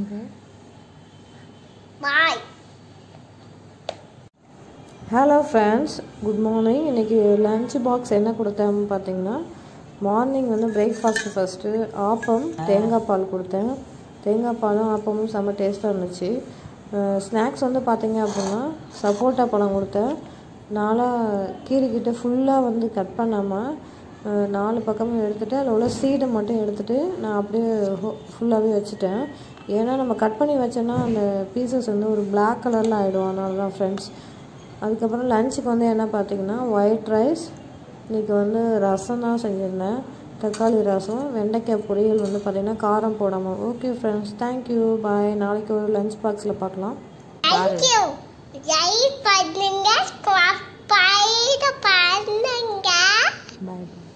பாய் hello friends good morning இன்றைக்கி lunch box என்ன கொடுத்தேன் பார்த்தீங்கன்னா மார்னிங் வந்து பிரேக்ஃபாஸ்ட்டு ஃபஸ்ட்டு ஆப்பம் தேங்காய் பால் கொடுத்தேன் தேங்காய் பாலும் ஆப்பமும் செம்ம டேஸ்ட்டாக இருந்துச்சு ஸ்நாக்ஸ் வந்து பார்த்தீங்க அப்படின்னா சப்போட்டா பழம் கொடுத்தேன் நாலாக கீறிக்கிட்டு ஃபுல்லாக வந்து கட் பண்ணாமல் அஹ், நாலு பக்கமும் எடுத்துகிட்டு அதில் உள்ள சீடை மட்டும் எடுத்துகிட்டு நான் அப்படியே ஃபுல்லாகவே வச்சுட்டேன் ஏன்னா நம்ம கட் பண்ணி வச்சோன்னா அந்த பீசஸ் வந்து ஒரு Black கலரில் ஆகிடும் அதனால தான் ஃப்ரெண்ட்ஸ் அதுக்கப்புறம் லஞ்சுக்கு வந்து என்ன பார்த்தீங்கன்னா ஒயிட் ரைஸ் இன்றைக்கி வந்து ரசம் தான் செஞ்சுருந்தேன் தக்காளி ரசம் வெண்டைக்காய் பொரியல் வந்து பார்த்திங்கன்னா காரம் போடாமல் ஓகே ஃப்ரெண்ட்ஸ் தேங்க்யூ பாய் நாளைக்கு ஒரு லஞ்ச் பாக்ஸில் பார்க்கலாம் தேங்க்யூ லைக் பண்ணுங்க ஸ்கிராப் பண்ணுங்க பாய்